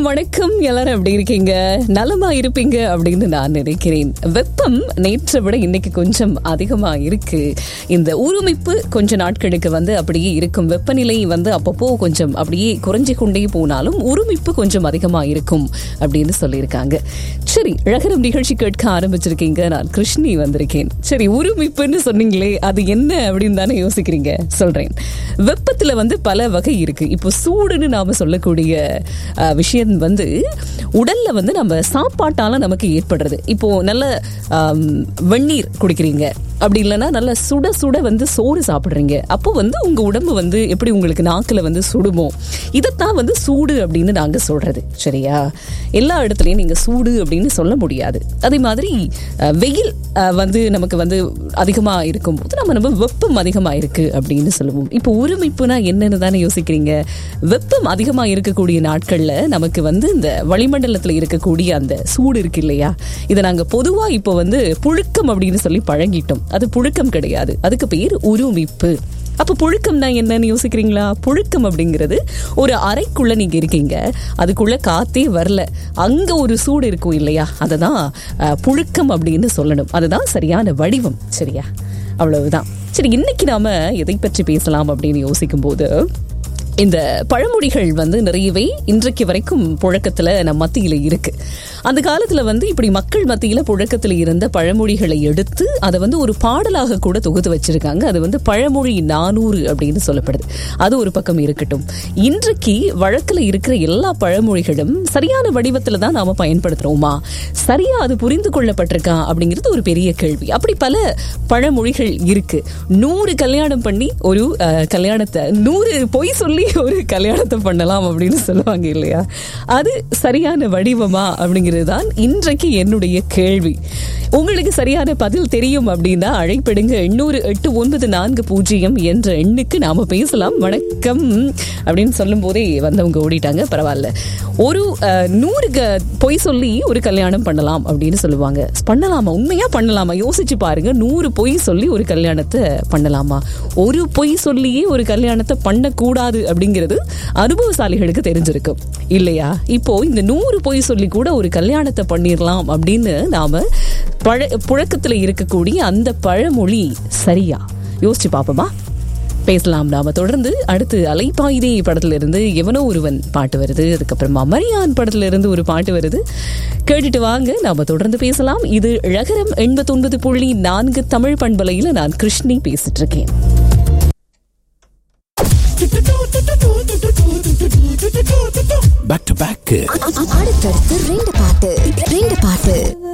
வணக்கம் எல்லாரும் எப்படி இருக்கீங்க நலமா இருப்பீங்க அப்படின்னு நான் நினைக்கிறேன் வெப்பம் நேற்றை விட இன்னைக்கு கொஞ்சம் அதிகமா இருக்கு இந்த உருமிப்பு கொஞ்ச நாட்களுக்கு வந்து அப்படியே இருக்கும் வெப்பநிலை வந்து அப்பப்போ கொஞ்சம் அப்படியே குறைஞ்சு கொண்டே போனாலும் உருமிப்பு கொஞ்சம் அதிகமா இருக்கும் அப்படின்னு சொல்லியிருக்காங்க சரி ரகரம் நிகழ்ச்சி கேட்க ஆரம்பிச்சிருக்கீங்க நான் கிருஷ்ணி வந்திருக்கேன் சரி உருமிப்புன்னு சொன்னீங்களே அது என்ன அப்படின்னு தானே யோசிக்கிறீங்க சொல்றேன் வெப்பத்துல வந்து பல வகை இருக்கு இப்போ சூடுன்னு நாம சொல்லக்கூடிய அஹ், விஷயம் வந்து உடல்ல வந்து நம்ம சாப்பாட்டால நமக்கு ஏற்படுறது இப்போ நல்ல ஆம், வெந்நீர் குடிக்கிறீங்க அப்படி இல்லைன்னா நல்ல சுட சுட வந்து சோறு சாப்பிடுறீங்க அப்போ வந்து உங்க உடம்பு வந்து எப்படி உங்களுக்கு நாக்குல வந்து சுடுமோ இதைத்தான் வந்து சூடு அப்படின்னு நாங்க சொல்றது சரியா எல்லா இடத்துலயும் நீங்க சூடு அப்படின்னு சொல்ல முடியாது அதே மாதிரி அஹ், வெயில் அஹ், வந்து நமக்கு வந்து அதிகமா இருக்கும்போது நம்ம நம்ம வெப்பம் அதிகமா இருக்கு அப்படின்னு சொல்லுவோம் இப்போ உரிமைப்புனா என்னன்னு தானே யோசிக்கிறீங்க வெப்பம் அதிகமா இருக்கக்கூடிய நாட்கள்ல நமக்கு வந்து இந்த வளிமண்டலத்துல இருக்கக்கூடிய அந்த சூடு இருக்கு இல்லையா இதை நாங்க பொதுவா இப்போ வந்து புழுக்கம் அப்படின்னு சொல்லி பழகிட்டோம் அது புழுக்கம் கிடையாது அதுக்கு பேர் உருமிப்பு அப்ப புழுக்கம்னா என்னன்னு யோசிக்கிறீங்களா புழுக்கம் அப்படிங்கிறது ஒரு அறைக்குள்ள நீங்க இருக்கீங்க அதுக்குள்ள காத்தே வரல அங்க ஒரு சூடு இருக்கும் இல்லையா அததான் அஹ், புழுக்கம் அப்படின்னு சொல்லணும் அதுதான் சரியான வடிவம் சரியா அவ்வளவுதான் சரி இன்னைக்கு நாம எதை பற்றி பேசலாம் அப்படின்னு யோசிக்கும் போது இந்த பழமொழிகள் வந்து நிறையவே இன்றைக்கு வரைக்கும் புழக்கத்துல நம்ம மத்தியில இருக்கு அந்த காலத்துல வந்து இப்படி மக்கள் மத்தியில புழக்கத்துல இருந்த பழமொழிகளை எடுத்து அதை வந்து ஒரு பாடலாக கூட தொகுத்து வச்சிருக்காங்க அது வந்து பழமொழி நானூறு அப்படின்னு சொல்லப்படுது அது ஒரு பக்கம் இருக்கட்டும் இன்றைக்கு வழக்குல இருக்கிற எல்லா பழமொழிகளும் சரியான வடிவத்துல தான் நாம பயன்படுத்துறோமா சரியா அது புரிந்து கொள்ளப்பட்டிருக்கா அப்படிங்கிறது ஒரு பெரிய கேள்வி அப்படி பல பழமொழிகள் இருக்கு நூறு கல்யாணம் பண்ணி ஒரு அஹ், கல்யாணத்தை நூறு பொய் சொல்லி ஒரு கல்யாணத்தை பண்ணலாம் அப்படின்னு சொல்லுவாங்க இல்லையா அது சரியான வடிவமா அப்படிங்கிறது தான் இன்றைக்கு என்னுடைய கேள்வி உங்களுக்கு சரியான பதில் தெரியும் அப்படின்னா அழைப்பிடுங்க எண்ணூறு எட்டு ஒன்பது நான்கு பூஜ்ஜியம் என்ற எண்ணுக்கு நாம பேசலாம் வணக்கம் அப்படின்னு சொல்லும் போதே வந்தவங்க ஓடிட்டாங்க பரவாயில்ல ஒரு அஹ், நூறு க- பொய் சொல்லி ஒரு கல்யாணம் பண்ணலாம் அப்படின்னு சொல்லுவாங்க பண்ணலாமா உண்மையா பண்ணலாமா யோசிச்சு பாருங்க நூறு பொய் சொல்லி ஒரு கல்யாணத்தை பண்ணலாமா ஒரு பொய் சொல்லியே ஒரு கல்யாணத்தை பண்ணக்கூடாது அப்படிங்கிறது அனுபவசாலிகளுக்கு தெரிஞ்சிருக்கும் இல்லையா இப்போ இந்த நூறு பொய் சொல்லி கூட ஒரு கல்யாணத்தை பண்ணிடலாம் அப்படின்னு நாம பழ புழக்கத்துல இருக்கக்கூடிய அந்த பழமொழி சரியா யோசிச்சு பாப்போமா பேசலாம் நாம தொடர்ந்து அடுத்து அலைப்பாயுதே படத்துல இருந்து எவனோ ஒருவன் பாட்டு வருது அதுக்கப்புறமா மரியான் படத்துல இருந்து ஒரு பாட்டு வருது கேட்டுட்டு வாங்க நாம தொடர்ந்து பேசலாம் இது ழகரம் எண்பத்தொன்பது புள்ளி நான்கு தமிழ் பண்பலையில நான் கிருஷ்ணி பேசிட்டு இருக்கேன் பேக் டு பேக் அடுத்தடுத்து ரெண்டு பாட்டு ரெண்டு பாட்டு